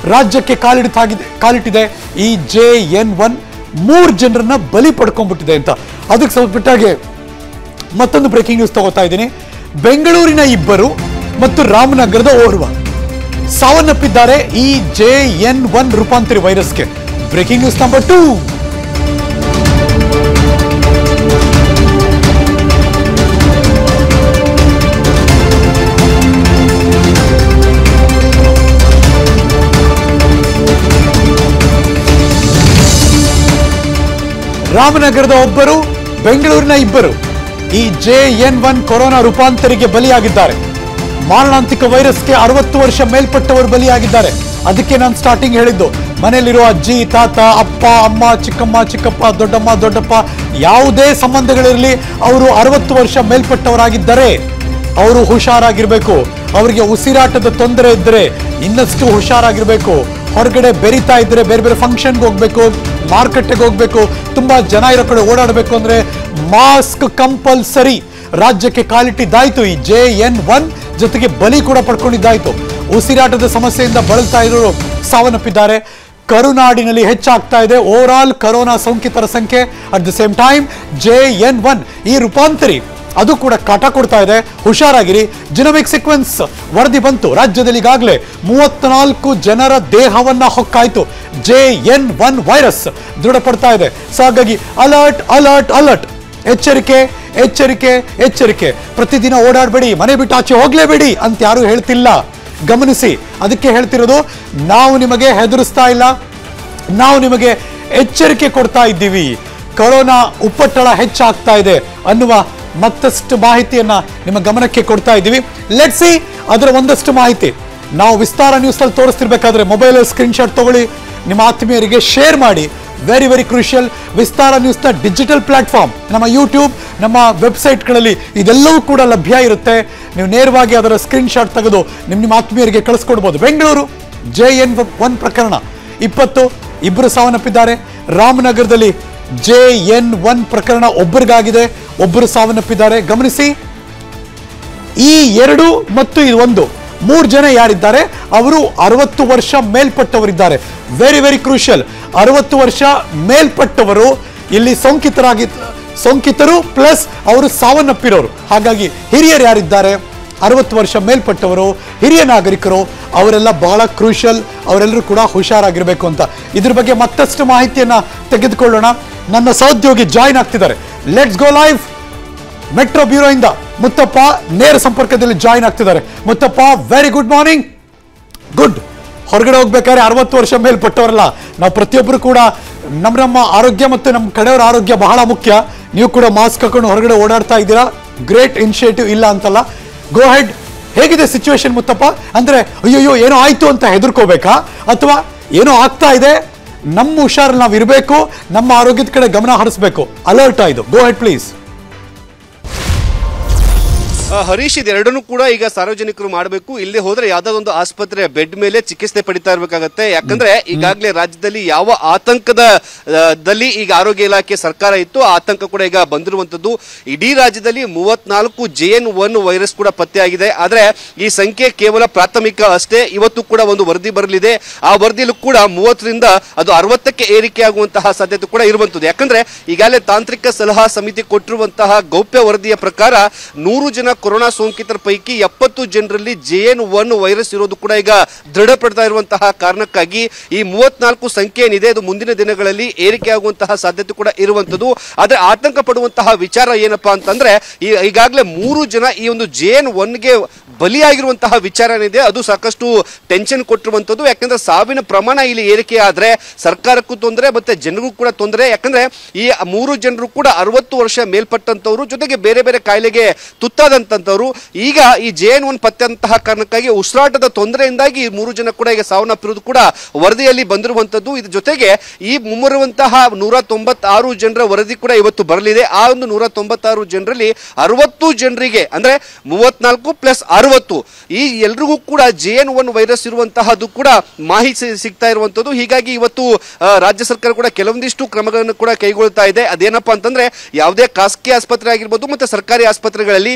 ರಾಜ್ಯಕ್ಕೆ ಕಾಲಿಡಿತಾಗಿದೆ ಕಾಲಿಟ್ಟಿದೆ ಈ ಜೆ ಎನ್ ಒನ್ ಮೂರು ಜನರನ್ನ ಬಲಿ ಪಡ್ಕೊಂಡ್ಬಿಟ್ಟಿದೆ ಅಂತ ಅದಕ್ಕೆ ಸಂಬಂಧಪಟ್ಟಾಗೆ ಮತ್ತೊಂದು ಬ್ರೇಕಿಂಗ್ ನ್ಯೂಸ್ ತಗೋತಾ ಇದ್ದೀನಿ ಬೆಂಗಳೂರಿನ ಇಬ್ಬರು ಮತ್ತು ರಾಮನಗರದ ಓರ್ವ ಸಾವನ್ನಪ್ಪಿದ್ದಾರೆ ಈ ಜೆ ಎನ್ ಒನ್ ರೂಪಾಂತರಿ ವೈರಸ್ಗೆ ಬ್ರೇಕಿಂಗ್ ನ್ಯೂಸ್ ನಂಬರ್ ಟೂ ರಾಮನಗರದ ಒಬ್ಬರು ಬೆಂಗಳೂರಿನ ಇಬ್ಬರು ಈ ಜೆ ಎನ್ ಒನ್ ಕೊರೋನಾ ರೂಪಾಂತರಿಗೆ ಬಲಿಯಾಗಿದ್ದಾರೆ ಮಾರಣಾಂತಿಕ ವೈರಸ್ಗೆ ಅರವತ್ತು ವರ್ಷ ಮೇಲ್ಪಟ್ಟವರು ಬಲಿಯಾಗಿದ್ದಾರೆ ಅದಕ್ಕೆ ನಾನು ಸ್ಟಾರ್ಟಿಂಗ್ ಹೇಳಿದ್ದು ಮನೆಯಲ್ಲಿರುವ ಅಜ್ಜಿ ತಾತ ಅಪ್ಪ ಅಮ್ಮ ಚಿಕ್ಕಮ್ಮ ಚಿಕ್ಕಪ್ಪ ದೊಡ್ಡಮ್ಮ ದೊಡ್ಡಪ್ಪ ಯಾವುದೇ ಸಂಬಂಧಗಳಿರಲಿ ಅವರು ಅರವತ್ತು ವರ್ಷ ಮೇಲ್ಪಟ್ಟವರಾಗಿದ್ದರೆ ಅವರು ಹುಷಾರಾಗಿರ್ಬೇಕು ಅವರಿಗೆ ಉಸಿರಾಟದ ತೊಂದರೆ ಇದ್ದರೆ ಇನ್ನಷ್ಟು ಹುಷಾರಾಗಿರ್ಬೇಕು ಹೊರಗಡೆ ಬೆರಿತಾ ಇದ್ರೆ ಬೇರೆ ಬೇರೆ ಫಂಕ್ಷನ್ಗೆ ಹೋಗ್ಬೇಕು ಮಾರ್ಕೆಟ್ಗೆ ಹೋಗ್ಬೇಕು ತುಂಬಾ ಜನ ಇರೋ ಕಡೆ ಓಡಾಡಬೇಕು ಅಂದ್ರೆ ಮಾಸ್ಕ್ ಕಂಪಲ್ಸರಿ ರಾಜ್ಯಕ್ಕೆ ಕಾಲಿಟ್ಟಿದ್ದಾಯ್ತು ಈ ಜೆ ಎನ್ ಒನ್ ಜೊತೆಗೆ ಬಲಿ ಕೂಡ ಪಡ್ಕೊಂಡಿದ್ದಾಯ್ತು ಉಸಿರಾಟದ ಸಮಸ್ಯೆಯಿಂದ ಬಳಲ್ತಾ ಇರೋರು ಸಾವನ್ನಪ್ಪಿದ್ದಾರೆ ಕರುನಾಡಿನಲ್ಲಿ ಹೆಚ್ಚಾಗ್ತಾ ಇದೆ ಓವರ್ ಆಲ್ ಕರೋನಾ ಸೋಂಕಿತರ ಸಂಖ್ಯೆ at the same time J N one ಈ ರೂಪಾಂತರಿ ಅದು ಕೂಡ ಕಾಟ ಕೊಡ್ತಾ ಇದೆ ಹುಷಾರಾಗಿರಿ ಜಿನೋಮಿಕ್ ಸೀಕ್ವೆನ್ಸ್ ವರದಿ ಬಂತು ರಾಜ್ಯದಲ್ಲಿ ಈಗಾಗಲೇ ಮೂವತ್ನಾಲ್ಕು ಜನರ ದೇಹವನ್ನ ಹೊಕ್ಕಾಯ್ತು ಜೆ ಎನ್ ಒನ್ ವೈರಸ್ ದೃಢಪಡ್ತಾ ಇದೆ ಸೊ ಹಾಗಾಗಿ ಅಲರ್ಟ್ ಅಲರ್ಟ್ ಅಲರ್ಟ್ ಎಚ್ಚರಿಕೆ ಎಚ್ಚರಿಕೆ ಎಚ್ಚರಿಕೆ ಪ್ರತಿದಿನ ಓಡಾಡಬೇಡಿ ಮನೆ ಬಿಟ್ಟು ಆಚೆ ಹೋಗ್ಲೇಬೇಡಿ ಅಂತ ಯಾರು ಹೇಳ್ತಿಲ್ಲ ಗಮನಿಸಿ ಅದಕ್ಕೆ ಹೇಳ್ತಿರೋದು ನಾವು ನಿಮಗೆ ಹೆದರಿಸ್ತಾ ಇಲ್ಲ ನಾವು ನಿಮಗೆ ಎಚ್ಚರಿಕೆ ಕೊಡ್ತಾ ಇದ್ದೀವಿ ಕೊರೋನಾ ಉಪ್ಪಟ್ಟಳ ಹೆಚ್ಚಾಗ್ತಾ ಇದೆ ಅನ್ನುವ ಮತ್ತಷ್ಟು ಮಾಹಿತಿಯನ್ನ ನಿಮ್ಮ ಗಮನಕ್ಕೆ ಕೊಡ್ತಾ ಇದ್ದೀವಿ ಲೆಟ್ ಸಿ ಅದರ ಒಂದಷ್ಟು ಮಾಹಿತಿ ನಾವು ವಿಸ್ತಾರ ನ್ಯೂಸ್ ಅಲ್ಲಿ ತೋರಿಸ್ತಿರ್ಬೇಕಾದ್ರೆ ಮೊಬೈಲ್ ಸ್ಕ್ರೀನ್ ಶಾಟ್ ತಗೊಳ್ಳಿ ನಿಮ್ಮ ಆತ್ಮೀಯರಿಗೆ ಶೇರ್ ಮಾಡಿ ವೆರಿ ವೆರಿ ಕ್ರೂಷಿಯಲ್ ವಿಸ್ತಾರ ನ್ಯೂಸ್ನ ಡಿಜಿಟಲ್ ಪ್ಲಾಟ್ಫಾರ್ಮ್ ನಮ್ಮ ಯೂಟ್ಯೂಬ್ ನಮ್ಮ ವೆಬ್ಸೈಟ್ಗಳಲ್ಲಿ ಇದೆಲ್ಲವೂ ಕೂಡ ಲಭ್ಯ ಇರುತ್ತೆ ನೀವು ನೇರವಾಗಿ ಅದರ ಸ್ಕ್ರೀನ್ ಶಾಟ್ ತೆಗೆದು ನಿಮ್ಮ ನಿಮ್ಮ ಆತ್ಮೀಯರಿಗೆ ಕಳಿಸ್ಕೊಡ್ಬೋದು ಬೆಂಗಳೂರು ಜೆ ಎನ್ ಒನ್ ಪ್ರಕರಣ ಇಪ್ಪತ್ತು ಇಬ್ಬರು ಸಾವನ್ನಪ್ಪಿದ್ದಾರೆ ರಾಮನಗರದಲ್ಲಿ ಜೆ ಎನ್ ಒನ್ ಪ್ರಕರಣ ಒಬ್ಬರಿಗಾಗಿದೆ ಒಬ್ಬರು ಸಾವನ್ನಪ್ಪಿದ್ದಾರೆ ಗಮನಿಸಿ ಈ ಎರಡು ಮತ್ತು ಇದು ಒಂದು ಮೂರು ಜನ ಯಾರಿದ್ದಾರೆ ಅವರು ಅರವತ್ತು ವರ್ಷ ಮೇಲ್ಪಟ್ಟವರಿದ್ದಾರೆ ವೆರಿ ವೆರಿ ಕ್ರೂಷಿಯಲ್ ಅರವತ್ತು ವರ್ಷ ಮೇಲ್ಪಟ್ಟವರು ಇಲ್ಲಿ ಸೋಂಕಿತರಾಗಿ ಸೋಂಕಿತರು ಪ್ಲಸ್ ಅವರು ಸಾವನ್ನಪ್ಪಿರೋರು ಹಾಗಾಗಿ ಹಿರಿಯರು ಯಾರಿದ್ದಾರೆ ಅರವತ್ತು ವರ್ಷ ಮೇಲ್ಪಟ್ಟವರು ಹಿರಿಯ ನಾಗರಿಕರು ಅವರೆಲ್ಲ ಬಹಳ ಕ್ರೂಷಿಯಲ್ ಅವರೆಲ್ಲರೂ ಕೂಡ ಹುಷಾರಾಗಿರ್ಬೇಕು ಅಂತ ಇದ್ರ ಬಗ್ಗೆ ಮತ್ತಷ್ಟು ಮಾಹಿತಿಯನ್ನ ತೆಗೆದುಕೊಳ್ಳೋಣ ನನ್ನ ಸಹೋದ್ಯೋಗಿ ಜಾಯಿನ್ ಆಗ್ತಿದ್ದಾರೆ let's go live metro bureau ಇಂದ ಮುತ್ತಪ್ಪ ನೇರ ಸಂಪರ್ಕದಲ್ಲಿ ಜಾಯಿನ್ ಆಗ್ತಿದ್ದಾರೆ Muthappa very good morning good ಹೊರಗಡೆ ಹೋಗ್ಬೇಕಾದ್ರೆ ಅರವತ್ತು ವರ್ಷ ಮೇಲ್ಪಟ್ಟವರಲ್ಲ ನಾವು ಪ್ರತಿಯೊಬ್ಬರು ಕೂಡ ನಮ್ಮ ನಮ್ಮ ಆರೋಗ್ಯ ಮತ್ತು ನಮ್ಮ ಕಡೆಯವರ ಆರೋಗ್ಯ ಬಹಳ ಮುಖ್ಯ ನೀವು ಕೂಡ ಮಾಸ್ಕ್ ಹಾಕೊಂಡು ಹೊರಗಡೆ ಓಡಾಡ್ತಾ ಇದ್ದೀರಾ ಗ್ರೇಟ್ ಇನಿಷಿಯೇಟಿವ್ ಇಲ್ಲ ಅಂತಲ್ಲ ಗೋ ಹೆಡ್ ಹೇಗಿದೆ ಸಿಚುವೇಶನ್ ಮುತ್ತಪ್ಪ ಅಂದ್ರೆ ಅಯ್ಯಯ್ಯೋ ಏನೋ ಆಯ್ತು ಅಂತ ಹೆದರ್ಕೋಬೇಕಾ ಅಥವಾ ಏನೋ ಆಗ್ತಾ ಇದೆ ನಮ್ಮ ಹುಷಾರಲ್ಲಿ ನಾವು ಇರಬೇಕು ನಮ್ಮ ಆರೋಗ್ಯದ ಕಡೆ ಗಮನ ಹರಿಸ್ಬೇಕು ಅಲರ್ಟ್ ಆಯ್ತು ಗೋ ಹೆಡ್ ಪ್ಲೀಸ್ ಆ, ಹರೀಶ್ ಇದೆರಡನ್ನೂ ಕೂಡ ಈಗ ಸಾರ್ವಜನಿಕರು ಮಾಡಬೇಕು ಇಲ್ಲಿ ಹೋದ್ರೆ ಯಾವ್ದಾದೊಂದು ಆಸ್ಪತ್ರೆ ಬೆಡ್ ಮೇಲೆ ಚಿಕಿತ್ಸೆ ಪಡಿತಾ ಇರಬೇಕಾಗತ್ತೆ ಯಾಕಂದ್ರೆ ಈಗಾಗಲೇ ರಾಜ್ಯದಲ್ಲಿ ಯಾವ ಆತಂಕದ ಆ, ದಲ್ಲಿ ಈಗ ಆರೋಗ್ಯ ಇಲಾಖೆ ಸರ್ಕಾರ ಇತ್ತು ಆ ಆತಂಕ ಕೂಡ ಈಗ ಬಂದಿರುವಂತದ್ದು ಇಡೀ ರಾಜ್ಯದಲ್ಲಿ ಮೂವತ್ನಾಲ್ಕು ಜೆ ಎನ್ ಒನ್ ವೈರಸ್ ಕೂಡ ಪತ್ತೆಯಾಗಿದೆ ಆದ್ರೆ ಈ ಸಂಖ್ಯೆ ಕೇವಲ ಪ್ರಾಥಮಿಕ ಅಷ್ಟೇ ಇವತ್ತು ಕೂಡ ಒಂದು ವರದಿ ಬರಲಿದೆ ಆ ವರದಿಯಲ್ಲೂ ಕೂಡ ಮೂವತ್ತರಿಂದ ಅದು ಅರವತ್ತಕ್ಕೆ ಏರಿಕೆ ಆಗುವಂತಹ ಸಾಧ್ಯತೆ ಕೂಡ ಇರುವಂತದ್ದು ಯಾಕಂದ್ರೆ ಈಗಾಗಲೇ ತಾಂತ್ರಿಕ ಸಲಹಾ ಸಮಿತಿ ಕೊಟ್ಟಿರುವಂತಹ ಗೌಪ್ಯ ವರದಿಯ ಪ್ರಕಾರ ನೂರು ಜನ ಕೊರೋನಾ ಸೋಂಕಿತರ ಪೈಕಿ ಎಪ್ಪತ್ತು ಜನರಲ್ಲಿ ಜೆ ಎನ್ ಒನ್ ವೈರಸ್ ಇರೋದು ಕೂಡ ಈಗ ದೃಢಪಡ್ತಾ ಇರುವಂತಹ ಕಾರಣಕ್ಕಾಗಿ ಈ ಮೂವತ್ನಾಲ್ಕು ಸಂಖ್ಯೆ ಏನಿದೆ ಅದು ಮುಂದಿನ ದಿನಗಳಲ್ಲಿ ಏರಿಕೆ ಆಗುವಂತಹ ಸಾಧ್ಯತೆ ಕೂಡ ಇರುವಂತದ್ದು ಆದ್ರೆ ಆತಂಕ ಪಡುವಂತಹ ವಿಚಾರ ಏನಪ್ಪಾ ಅಂತಂದ್ರೆ ಈ ಈಗಾಗಲೇ ಮೂರು ಜನ ಈ ಒಂದು ಜೆ ಎನ್ ಒನ್ಗೆ ಬಲಿಯಾಗಿರುವಂತಹ ವಿಚಾರ ಏನಿದೆ ಅದು ಸಾಕಷ್ಟು ಟೆನ್ಷನ್ ಕೊಟ್ಟಿರುವಂತದ್ದು ಯಾಕಂದ್ರೆ ಸಾವಿನ ಪ್ರಮಾಣ ಇಲ್ಲಿ ಏರಿಕೆ ಆದ್ರೆ ಸರ್ಕಾರಕ್ಕೂ ತೊಂದರೆ ಮತ್ತೆ ಜನರಿಗೂ ಕೂಡ ತೊಂದರೆ ಯಾಕಂದ್ರೆ ಈ ಮೂರು ಜನರು ಕೂಡ ಅರವತ್ತು ವರ್ಷ ಮೇಲ್ಪಟ್ಟಂತವ್ರು ಜೊತೆಗೆ ಬೇರೆ ಬೇರೆ ಕಾಯಿಲೆಗೆ ತುತ್ತಾದಂತವ್ರು ಈಗ ಈ ಜೆ ಎನ್ ಒನ್ ಪತ್ತೆ ಅಂತಹ ಕಾರಣಕ್ಕಾಗಿ ಉಸಿರಾಟದ ತೊಂದರೆಯಿಂದಾಗಿ ಈ ಮೂರು ಜನ ಕೂಡ ಈಗ ಸಾವನ್ನಪ್ಪಿರುವುದು ಕೂಡ ವರದಿಯಲ್ಲಿ ಬಂದಿರುವಂತದ್ದು ಇದ್ರ ಜೊತೆಗೆ ಈ ಮುಮ್ಮರುವಂತಹ ನೂರ ತೊಂಬತ್ತಾರು ಜನರ ವರದಿ ಕೂಡ ಇವತ್ತು ಬರಲಿದೆ ಆ ಒಂದು ನೂರ ತೊಂಬತ್ತಾರು ಜನರಲ್ಲಿ ಅರವತ್ತು ಜನರಿಗೆ ಅಂದ್ರೆ ಮೂವತ್ನಾಲ್ಕು ಪ್ಲಸ್ ಅರವತ್ತು ಈ ಎಲ್ರಿಗೂ ಕೂಡ ಜೆ ಎನ್ ಒನ್ ವೈರಸ್ ಇರುವಂತಹದ್ದು ಕೂಡ ಮಾಹಿತಿ ಸಿಗ್ತಾ ಇರುವಂತದ್ದು ಹೀಗಾಗಿ ಇವತ್ತು ಆ, ರಾಜ್ಯ ಸರ್ಕಾರ ಕೂಡ ಕೆಲವೊಂದಿಷ್ಟು ಕ್ರಮಗಳನ್ನು ಕೂಡ ಕೈಗೊಳ್ತಾ ಇದೆ ಅದೇನಪ್ಪಾ ಅಂತಂದ್ರೆ ಯಾವುದೇ ಖಾಸಗಿ ಆಸ್ಪತ್ರೆ ಆಗಿರ್ಬೋದು ಮತ್ತೆ ಸರ್ಕಾರಿ ಆಸ್ಪತ್ರೆಗಳಲ್ಲಿ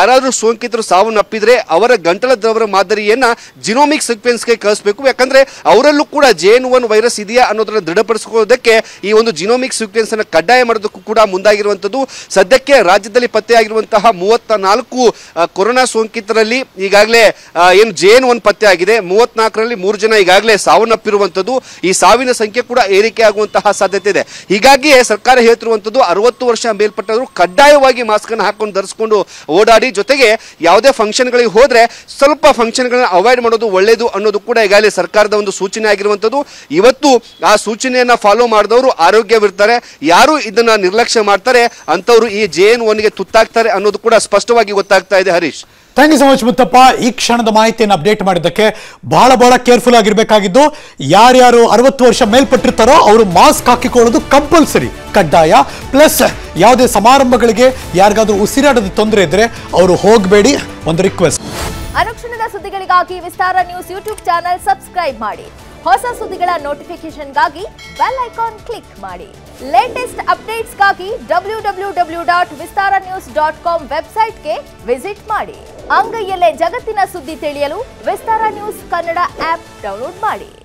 ಯಾರಾದ್ರೂ ಸೋಂಕಿತರು ಸಾವನ್ನಪ್ಪಿದ್ರೆ ಅವರ ಗಂಟಲ ದ್ರವರ ಮಾದರಿಯನ್ನ ಜಿನೋಮಿಕ್ ಸೀಕ್ವೆನ್ಸ್ಗೆ ಕಳಿಸಬೇಕು ಯಾಕಂದ್ರೆ ಅವರಲ್ಲೂ ಕೂಡ ಜೆ ಎನ್ ಒನ್ ವೈರಸ್ ಇದೆಯಾ ಅನ್ನೋದನ್ನ ದೃಢಪಡಿಸಿಕೊಳ್ಳೋದಕ್ಕೆ ಈ ಒಂದು ಜಿನೋಮಿಕ್ ಸೀಕ್ವೆನ್ಸ್ ಅನ್ನ ಕಡ್ಡಾಯ ಮಾಡೋದಕ್ಕೂ ಕೂಡ ಮುಂದಾಗಿರುವಂತದ್ದು ಸದ್ಯಕ್ಕೆ ರಾಜ್ಯದಲ್ಲಿ ಪತ್ತೆಯಾಗಿರುವಂತಹ ಮೂವತ್ತ ನಾಲ್ಕು ಕೊರೋನಾ ಸೋಂಕಿತರಲ್ಲಿ ಈಗಾಗಲೇ ಆ, ಏನು ಜೆ ಎನ್ ಒನ್ ಪತ್ತೆ ಆಗಿದೆ ಮೂವತ್ನಾಲ್ಕರಲ್ಲಿ ಮೂರು ಜನ ಈಗಾಗಲೇ ಸಾವನ್ನಪ್ಪಿರುವಂತದ್ದು ಈ ಸಾವಿನ ಸಂಖ್ಯೆ ಕೂಡ ಏರಿಕೆ ಆಗುವಂತಹ ಸಾಧ್ಯತೆ ಇದೆ ಹೀಗಾಗಿಯೇ ಸರ್ಕಾರ ಹೇಳ್ತಿರುವಂತದ್ದು ಅರವತ್ತು ವರ್ಷ ಮೇಲ್ಪಟ್ಟವರು ಕಡ್ಡಾಯವಾಗಿ ಮಾಸ್ಕ್ ಅನ್ನು ಹಾಕೊಂಡು ಧರಿಸಿಕೊಂಡು ಓಡಾಡಿ ಜೊತೆಗೆ ಯಾವುದೇ ಫಂಕ್ಷನ್ಗಳಿಗೆ ಹೋದ್ರೆ ಸ್ವಲ್ಪ ಫಂಕ್ಷನ್ಗಳನ್ನ ಅವಾಯ್ಡ್ ಮಾಡೋದು ಒಳ್ಳೆಯದು ಅನ್ನೋದು ಕೂಡ ಈಗಾಗಲೇ ಸರ್ಕಾರದ ಒಂದು ಸೂಚನೆ ಆಗಿರುವಂತದ್ದು ಇವತ್ತು ಆ ಸೂಚನೆಯನ್ನ ಫಾಲೋ ಮಾಡಿದವರು ಆರೋಗ್ಯವಿರ್ತಾರೆ ಯಾರು ಇದನ್ನ ನಿರ್ಲಕ್ಷ್ಯ ಮಾಡ್ತಾರೆ ಅಂತವರು ಈ ಜೆ ಎನ್ ಒನ್ಗೆ ತುತ್ತಾಗ್ತಾರೆ ಅನ್ನೋದು ಕೂಡ ಸ್ಪಷ್ಟವಾಗಿ ಗೊತ್ತಾಗ್ತಾ ಇದೆ Harish thank you so much Muthappa ಈ ಕ್ಷಣದ ಮಾಹಿತಿಯನ್ನು ಅಪ್ಡೇಟ್ ಮಾಡಿದ್ದಕ್ಕೆ ಬಹಳ ಬಹಳ ಕೇರ್ಫುಲ್ ಆಗಿರ್ಬೇಕಾಗಿದ್ದು ಯಾರ್ಯಾರು ಅರವತ್ತು ವರ್ಷ ಮೇಲ್ಪಟ್ಟಿರ್ತಾರೋ ಅವರು ಮಾಸ್ಕ್ ಹಾಕಿಕೊಳ್ಳೋದು ಕಂಪಲ್ಸರಿ ಕಡ್ಡಾಯ ಪ್ಲಸ್ ಯಾವುದೇ ಸಮಾರಂಭಗಳಿಗೆ ಯಾರಿಗಾದ್ರೂ ಉಸಿರಾಡದ ತೊಂದರೆ ಇದ್ರೆ ಅವರು ಹೋಗಬೇಡಿ ಒಂದು ರಿಕ್ವೆಸ್ಟ್ ಅನುಕ್ಷಣದ ಸುದ್ದಿಗಳಿಗಾಗಿ Vistara news YouTube channel subscribe ಮಾಡಿ ಹೊಸ ಸುದ್ದಿಗಳ ನೋಟಿಫಿಕೇಶನ್ಗಾಗಿ ಬೆಲ್ ಐಕಾನ್ ಕ್ಲಿಕ್ ಮಾಡಿ ಲೇಟೆಸ್ಟ್ ಅಪ್ಡೇಟ್ಸ್ಗಾಗಿ W W W dot Vistara news dot com ವೆಬ್ಸೈಟ್ಗೆ ವಿಸಿಟ್ ಮಾಡಿ ಅಂಗೈಯಲ್ಲೇ ಜಗತ್ತಿನ ಸುದ್ದಿ ತಿಳಿಯಲು Vistara news Kannada app download ಮಾಡಿ